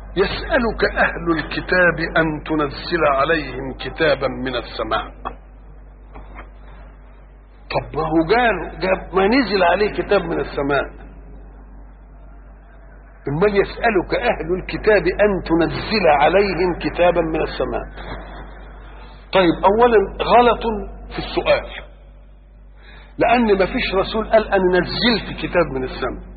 يسألك أهل الكتاب أن تنزل عليهم كتابا من السماء طب ما هو قال جاب ما نزل عليه كتاب من السماء امال يسألك أهل الكتاب أن تنزل عليهم كتابا من السماء طيب أولا غلط في السؤال لأن ما فيش رسول قال أنا نزلت كتاب من السماء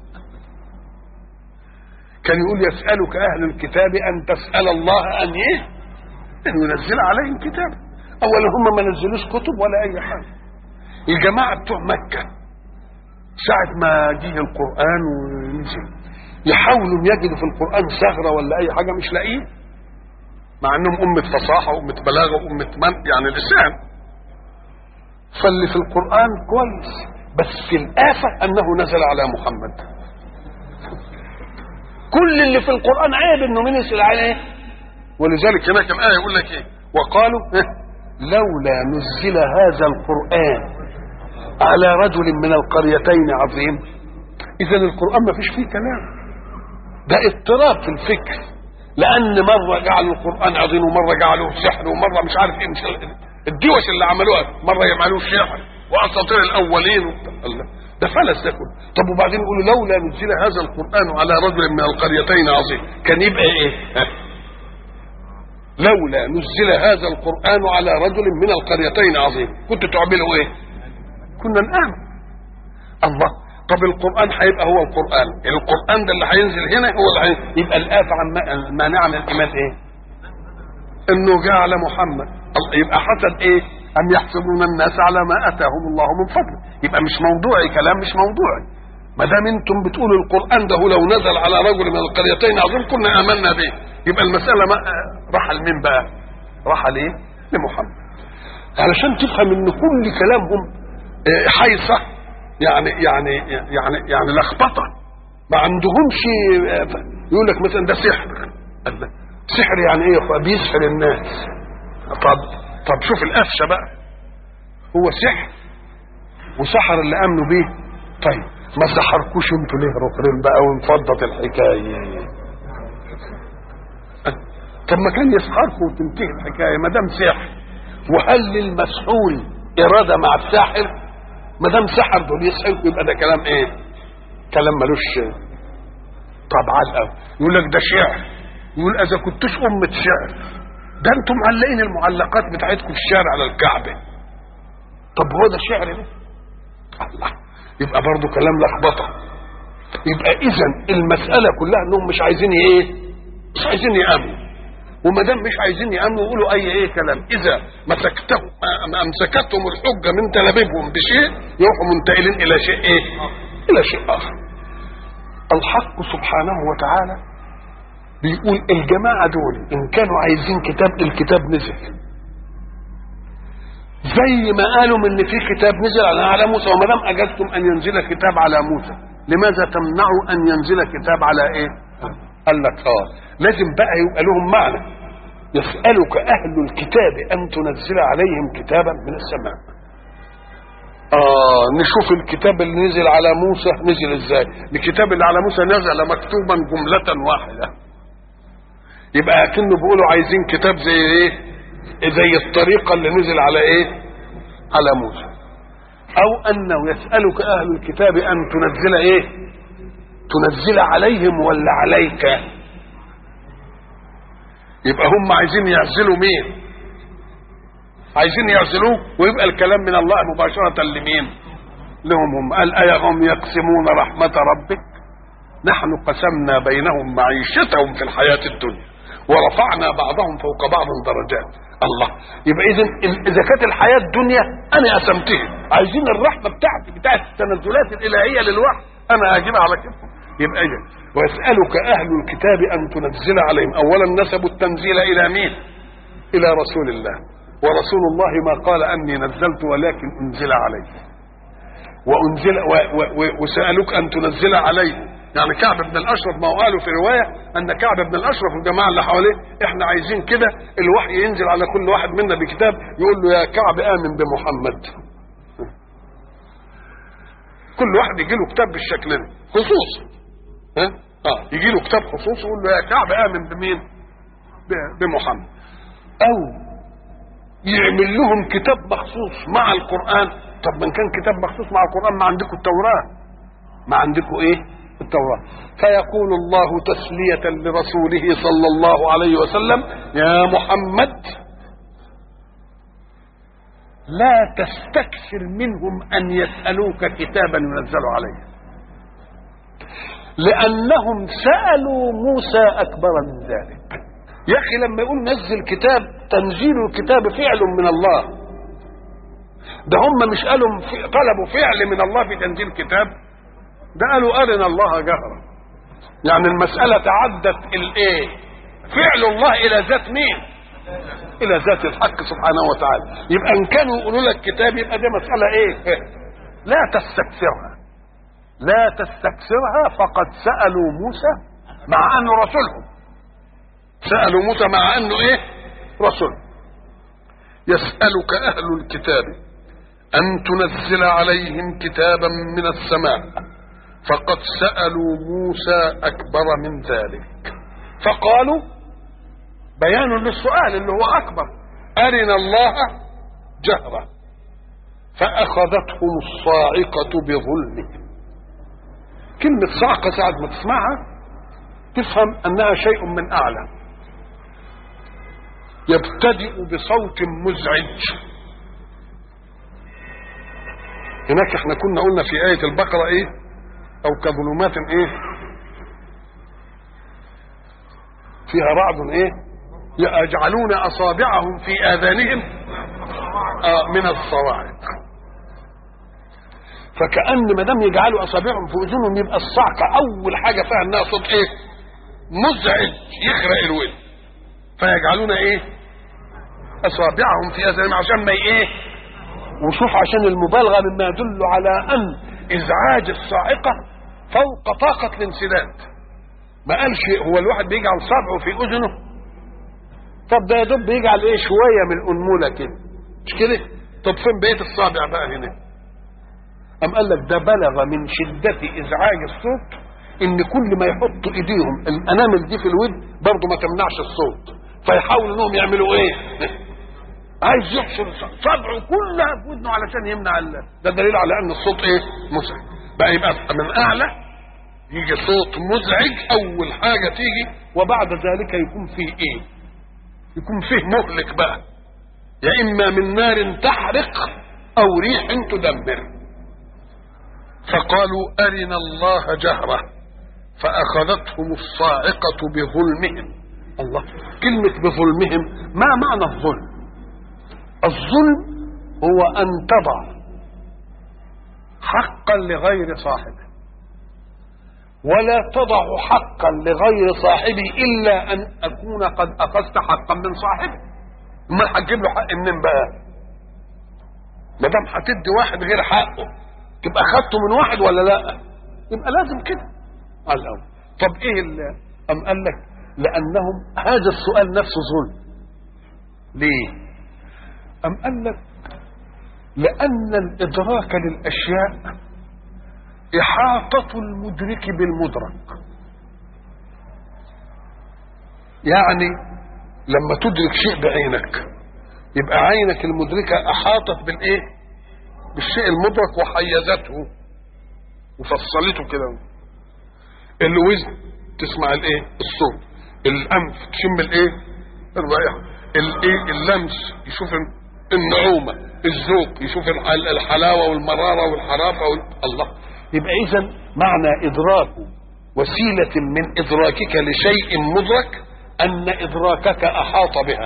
كان يقول يسألك أهل الكتاب أن تسأل الله أن إيه؟ أن ينزل عليهم كتاب أولا هم ما نزلوش كتب ولا أي حاجة الجماعة بتوع مكة ساعة ما جه القرآن ونزل يحاولوا يجدوا في القرآن ثغرة ولا أي حاجة مش لاقيه مع أنهم أمة فصاحة وأمة بلاغة وأمة من يعني لسان فاللي في القرآن كويس بس الآفة أنه نزل على محمد كل اللي في القرآن عيب انه منزل عليه ولذلك هناك الآية يقول لك ايه وقالوا إيه؟ لولا نزل هذا القرآن على رجل من القريتين عظيم إذا القرآن ما فيش فيه كلام ده اضطراب في الفكر لأن مرة جعلوا القرآن عظيم ومرة جعلوه سحر ومرة مش عارف ايه مش الدوش اللي عملوها مرة يعملوه سحر وأساطير الأولين الله ده فلس ده كله طب وبعدين يقولوا لولا نزل هذا القران على رجل من القريتين عظيم كان يبقى ايه ها؟ لولا نزل هذا القران على رجل من القريتين عظيم كنت تعملوا ايه كنا نآمن الله طب القران هيبقى هو القران القران ده اللي هينزل هنا هو اللي هينزل. يبقى الآفة عن المانع من الايمان ايه انه جاء على محمد يبقى حصل ايه أم يحسبون الناس على ما أتاهم الله من فضله يبقى مش موضوعي كلام مش موضوعي ما دام انتم بتقولوا القرآن ده لو نزل على رجل من القريتين عظيم كنا آمنا به يبقى المسألة ما راح لمين بقى؟ راح ليه؟ لمحمد علشان تفهم ان كل كلامهم حيصة يعني يعني يعني يعني لخبطة ما عندهمش يقول لك مثلا ده سحر سحر يعني ايه يا اخويا بيسحر الناس طب طب شوف القفشه بقى هو سحر وسحر اللي امنوا بيه طيب ما سحركوش انتوا ليه ركرين بقى وانفضت الحكايه طب ما كان يسحركم وتنتهي الحكايه ما دام سحر وهل للمسحور اراده مع الساحر ما دام سحر دول يسحركم يبقى ده كلام ايه؟ كلام ملوش طب علقه يقول لك ده شعر يقول اذا كنتوش امه شعر ده انتم معلقين المعلقات بتاعتكم في الشارع على الكعبه طب هو ده شعر ده الله يبقى برضه كلام لخبطه يبقى اذا المساله كلها انهم مش عايزين ايه مش عايزين يامنوا وما دام مش عايزين يامنوا يقولوا اي ايه كلام اذا مسكتهم امسكتهم الحجه من تلابيبهم بشيء يروحوا منتقلين الى شيء ايه الى شيء اخر الحق سبحانه وتعالى بيقول الجماعة دول إن كانوا عايزين كتاب الكتاب نزل زي ما قالوا ان في كتاب نزل على على موسى وما دام اجزتم ان ينزل كتاب على موسى لماذا تمنعوا ان ينزل كتاب على ايه؟ قال لك اه لازم بقى يبقى لهم معنى يسألك أهل الكتاب أن تنزل عليهم كتابا من السماء آه نشوف الكتاب اللي نزل على موسى نزل ازاي الكتاب اللي على موسى نزل مكتوبا جملة واحدة يبقى كأنه بيقولوا عايزين كتاب زي ايه زي الطريقة اللي نزل على ايه على موسى او انه يسألك اهل الكتاب ان تنزل ايه تنزل عليهم ولا عليك يبقى هم عايزين يعزلوا مين عايزين يعزلوه ويبقى الكلام من الله مباشرة لمين لهم هم قال أيهم يقسمون رحمة ربك نحن قسمنا بينهم معيشتهم في الحياة الدنيا ورفعنا بعضهم فوق بعض درجات الله يبقى اذا اذا كانت الحياه الدنيا انا قسمتها عايزين الرحمه بتاعتي بتاعت التنزلات الالهيه للوحي انا هجيبها على كده يبقى اذا ويسالك اهل الكتاب ان تنزل عليهم اولا نسبوا التنزيل الى مين الى رسول الله ورسول الله ما قال اني نزلت ولكن انزل عليه وانزل و و و وسالوك ان تنزل عليه يعني كعب بن الاشرف ما هو قالوا في روايه ان كعب بن الاشرف والجماعه اللي حواليه احنا عايزين كده الوحي ينزل على كل واحد منا بكتاب يقول له يا كعب امن بمحمد كل واحد يجي له كتاب بالشكل ده خصوصا ها اه يجي له كتاب خصوصي يقول له يا كعب امن بمين ب- بمحمد او يعمل لهم كتاب مخصوص مع القران طب من كان كتاب مخصوص مع القران ما عندكم التوراه ما عندكم ايه التوراه فيقول الله تسليه لرسوله صلى الله عليه وسلم يا محمد لا تستكثر منهم ان يسالوك كتابا ينزل عليه لانهم سالوا موسى اكبر من ذلك يا اخي لما يقول نزل كتاب تنزيل الكتاب فعل من الله ده هم مش قالوا في- طلبوا فعل من الله في تنزيل كتاب ده قالوا ارنا الله جهرا يعني المساله تعدت الايه فعل الله الى ذات مين الى ذات الحق سبحانه وتعالى يبقى ان كانوا يقولوا لك كتاب يبقى دي مساله ايه لا تستكثرها لا تستكثرها فقد سالوا موسى مع انه رسولهم سالوا موسى مع انه ايه رسول يسالك اهل الكتاب ان تنزل عليهم كتابا من السماء فقد سالوا موسى اكبر من ذلك فقالوا بيان للسؤال اللي هو اكبر ارنا الله جهرا فاخذتهم الصاعقه بظلمهم كلمه صعقه ساعه ما تسمعها تفهم انها شيء من اعلى يبتدئ بصوت مزعج هناك احنا كنا قلنا في آية البقرة ايه او كظلمات ايه فيها رعد ايه يجعلون اصابعهم في اذانهم آه من الصواعق فكأن ما دام يجعلوا اصابعهم في اذنهم يبقى الصعقة اول حاجة فيها انها صوت ايه مزعج يخرق الودن فيجعلون ايه اصابعهم في اذانهم عشان ما ايه وشوف عشان المبالغه مما يدل على ان ازعاج الصاعقه فوق طاقه الانسداد ما قالش هو الواحد بيجعل صبعه في اذنه طب ده يا دوب بيجعل ايه شويه من الانموله كده مش كده طب فين بقيه الصابع بقى هنا أم قال لك ده بلغ من شدة إزعاج الصوت إن كل ما يحطوا إيديهم الأنامل دي في الود برضه ما تمنعش الصوت فيحاولوا إنهم يعملوا إيه؟ عايز يحشر صبعه كلها في ودنه علشان يمنع ال... ده دليل على ان الصوت ايه مزعج بقى يبقى من اعلى يجي صوت مزعج اول حاجه تيجي وبعد ذلك يكون فيه ايه يكون فيه مهلك بقى يا اما من نار تحرق او ريح تدمر فقالوا ارنا الله جهره فاخذتهم الصاعقه بظلمهم الله كلمه بظلمهم ما معنى الظلم الظلم هو ان تضع حقا لغير صاحبه ولا تضع حقا لغير صاحبه الا ان اكون قد اخذت حقا من صاحبه ما هتجيب له حق منين بقى ما دام هتدي واحد غير حقه تبقى اخذته من واحد ولا لا يبقى لازم كده على الاول طب ايه اللي ام قال لك لانهم هذا السؤال نفسه ظلم ليه أم قال لك لأن الإدراك للأشياء إحاطة المدرك بالمدرك يعني لما تدرك شيء بعينك يبقى عينك المدركة أحاطت بالإيه؟ بالشيء المدرك وحيزته وفصلته كده الوزن تسمع الإيه؟ الصوت الأنف تشم الإيه؟ الرائحة الإيه؟ اللمس يشوف النعومة الذوق يشوف الحل- الحلاوة والمرارة والحرافة وال... الله يبقى إذا معنى إدراك وسيلة من إدراكك لشيء مدرك أن إدراكك أحاط بها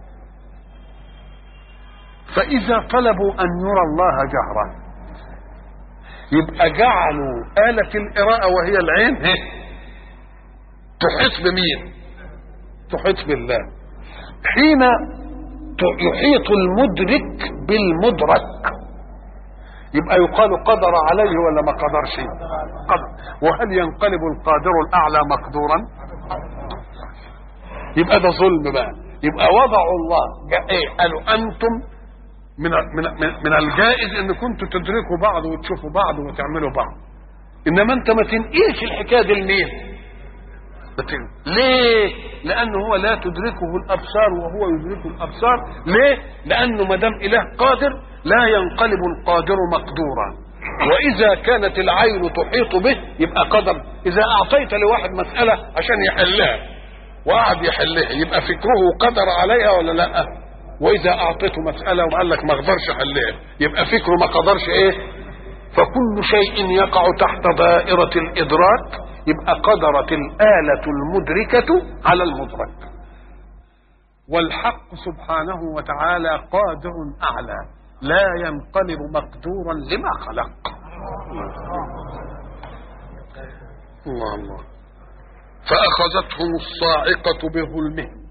فإذا طلبوا أن يرى الله جهرا يبقى جعلوا آلة القراءة وهي العين هي. تحيط بمين؟ تحيط بالله حين يحيط المدرك بالمدرك يبقى يقال قدر عليه ولا ما قدرش قدر وهل ينقلب القادر الاعلى مقدورا يبقى ده ظلم بقى يبقى وضعوا الله جا- ايه قالوا انتم من من من, من الجائز ان كنتوا تدركوا بعض وتشوفوا بعض وتعملوا بعض انما انت ما تنقلش الحكايه دي لمين ليه لانه هو لا تدركه الابصار وهو يدرك الابصار ليه لانه ما دام اله قادر لا ينقلب القادر مقدورا واذا كانت العين تحيط به يبقى قدر اذا اعطيت لواحد مساله عشان يحلها وقعد يحلها يبقى فكره قدر عليها ولا لا واذا اعطيته مساله وقال لك ما اقدرش احلها يبقى فكره ما قدرش ايه فكل شيء يقع تحت دائره الادراك يبقى قدرت الآلة المدركة على المدرك والحق سبحانه وتعالى قادر أعلى لا ينقلب مقدورا لما خلق الله الله فأخذتهم الصاعقة بظلمهم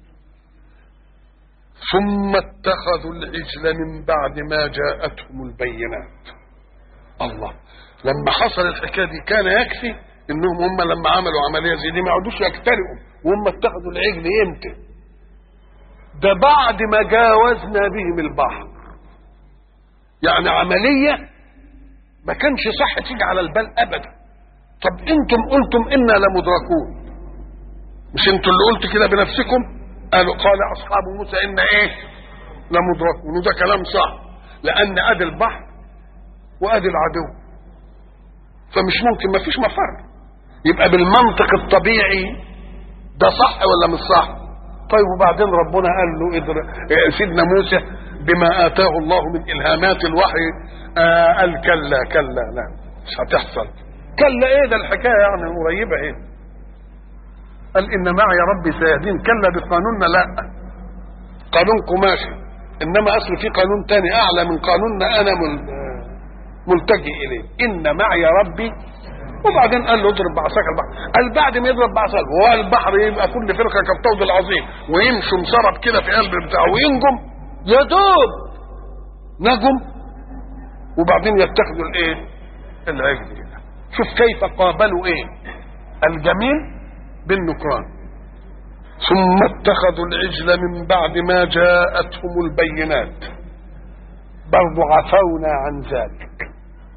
ثم اتخذوا العجل من بعد ما جاءتهم البينات الله لما حصل الحكايه دي كان يكفي انهم هم لما عملوا عمليه زي دي ما يقعدوش يجترئوا وهم اتخذوا العجل امتى ده بعد ما جاوزنا بهم البحر يعني عمليه ما كانش صح تيجي على البال ابدا طب انتم قلتم انا لمدركون مش انتوا اللي قلتوا كده بنفسكم قالوا قال اصحاب موسى ان ايه لمدركون وده كلام صح لان ادي البحر وادي العدو فمش ممكن ما فيش مفر يبقى بالمنطق الطبيعي ده صح ولا مش صح طيب وبعدين ربنا قال له إدر... سيدنا موسى بما اتاه الله من الهامات الوحي آه قال كلا كلا لا مش هتحصل كلا ايه ده الحكايه يعني قريبه ايه قال ان معي ربي سيهدين كلا بقانوننا لا قانونكم ماشي انما اصل في قانون تاني اعلى من قانوننا انا مل... ملتجئ اليه ان معي ربي وبعدين قال له اضرب بعصاك البحر قال بعد ما يضرب بعصاك هو البحر يبقى كل فرقه كالطود العظيم ويمشوا مسرب كده في قلب بتاعه وينجم يا دوب نجم وبعدين يتخذوا الايه العجل شوف كيف قابلوا ايه الجميل بالنكران ثم اتخذوا العجل من بعد ما جاءتهم البينات برضو عفونا عن ذلك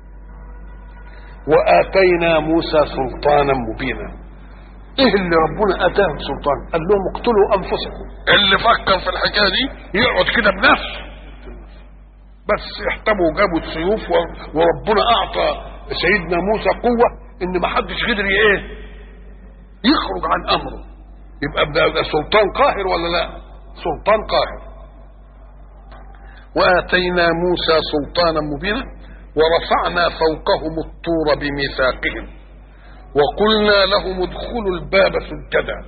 واتينا موسى سلطانا مبينا ايه اللي ربنا اتاه سلطان قال لهم اقتلوا انفسكم اللي فكر في الحكايه دي يقعد كده بنفسه بس احتموا وجابوا السيوف وربنا اعطى سيدنا موسى قوه ان ما حدش قدر ايه يخرج عن امره يبقى ده سلطان قاهر ولا لا سلطان قاهر واتينا موسى سلطانا مبينا ورفعنا فوقهم الطور بميثاقهم وقلنا لهم ادخلوا الباب سجدا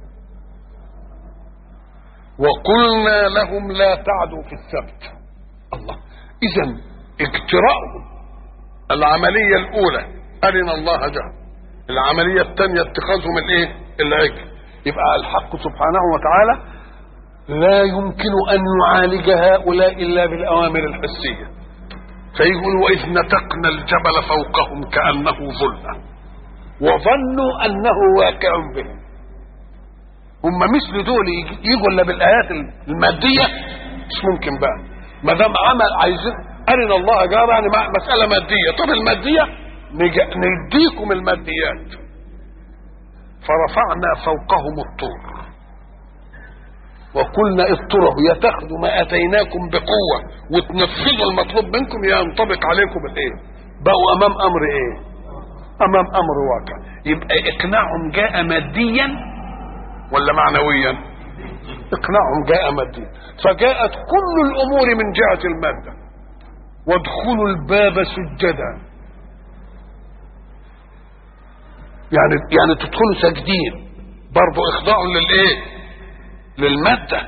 وقلنا لهم لا تعدوا في السبت الله اذا اجتراءهم العمليه الاولى ارنا الله جهل العمليه الثانيه اتخاذهم الايه العجل يبقى الحق سبحانه وتعالى لا يمكن ان يعالج هؤلاء الا بالاوامر الحسيه فيقول واذ نتقنا الجبل فوقهم كانه ظله وظنوا انه واقع بهم هم مثل دول يجوا الا بالايات الماديه مش ممكن بقى ما دام عمل عايزين ارنا الله جار يعني مساله ماديه طب الماديه نديكم الماديات فرفعنا فوقهم الطور وقلنا اضطره يا تاخذوا ما اتيناكم بقوه وتنفذوا المطلوب منكم يا ينطبق عليكم الايه بقوا امام امر ايه امام امر واقع يبقى اقناعهم جاء ماديا ولا معنويا اقناعهم جاء ماديا فجاءت كل الامور من جهه الماده وادخلوا الباب سجدا يعني يعني تدخلوا ساجدين برضه اخضاع للايه للماده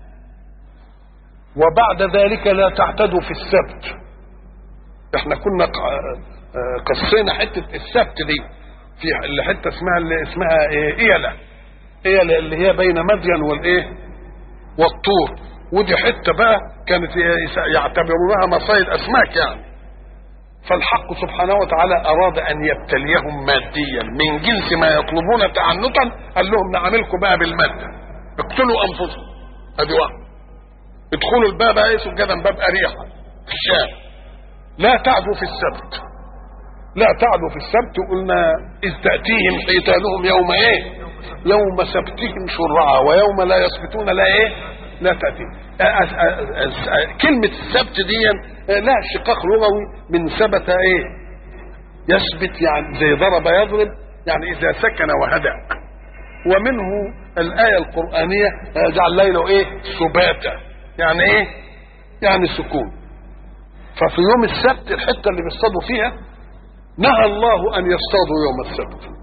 وبعد ذلك لا تعتدوا في السبت احنا كنا قصينا حته السبت دي في اللي حته اسمها اللي اسمها ايه ايله ايله اللي هي بين مدين والايه والطور ودي حته بقى كانت يعتبرونها مصايد اسماك يعني فالحق سبحانه وتعالى اراد ان يبتليهم ماديا من جنس ما يطلبون تعنتا قال لهم نعملكم بقى بالماده اقتلوا انفسكم ادي واحد ادخلوا الباب ايه سجدا باب اريحه في الشام لا تعدوا في السبت لا تعدوا في السبت قلنا اذ تاتيهم حيتانهم يوم ايه يوم سبتهم شرعا ويوم لا يسبتون لا ايه لا تأتي كلمة السبت دي لها اشتقاق لغوي من ثبت ايه يثبت يعني زي ضرب يضرب يعني اذا سكن وهدأ ومنه الآية القرآنية جعل ليله ايه سباتا يعني ايه يعني سكون ففي يوم السبت الحتة اللي بيصطادوا فيها نهى الله ان يصطادوا يوم السبت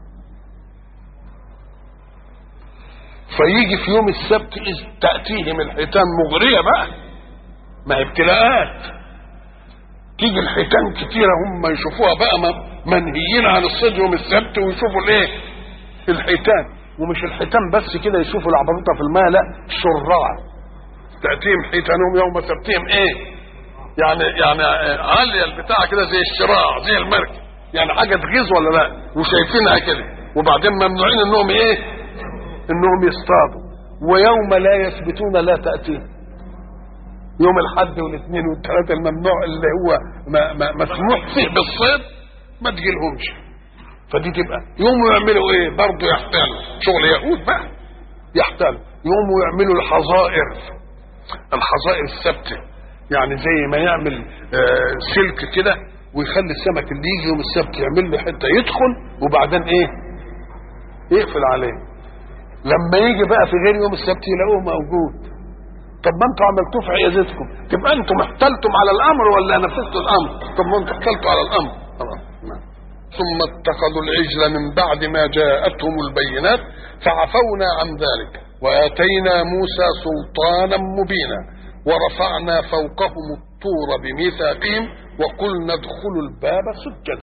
فيجي في يوم السبت إذ تأتيهم الحيتان مغرية بقى ما هي ابتلاءات تيجي الحيتان كتيرة هم يشوفوها بقى منهيين عن الصيد يوم السبت ويشوفوا الايه الحيتان ومش الحيتان بس كده يشوفوا العبرطة في الماء لا شراع تأتيهم حيتانهم يوم سبتهم ايه يعني يعني عالية البتاع كده زي الشراع زي المركب يعني حاجة تغيظ ولا لا وشايفينها كده وبعدين ممنوعين انهم ايه انهم يصطادوا ويوم لا يثبتون لا تأتيهم يوم الحد والاثنين والثلاثة الممنوع اللي هو ما ما مسموح فيه بالصيد ما تجيلهمش فدي تبقى يوم يعملوا ايه برضه يحتالوا شغل يهود بقى يحتالوا يوم يعملوا الحظائر الحظائر الثابته يعني زي ما يعمل آه سلك كده ويخلي السمك اللي يجي يوم السبت يعمل له حته يدخل وبعدين ايه يقفل عليه لما يجي بقى في غير يوم السبت يلاقوه موجود طب ما انتوا عملتوه في عيادتكم تبقى انتم احتلتم على الامر ولا نفذتوا الامر طب ما انتوا احتلتوا على الامر خلاص ثم اتخذوا العجل من بعد ما جاءتهم البينات فعفونا عن ذلك واتينا موسى سلطانا مبينا ورفعنا فوقهم الطور بميثاقهم وقلنا ادخلوا الباب سجدا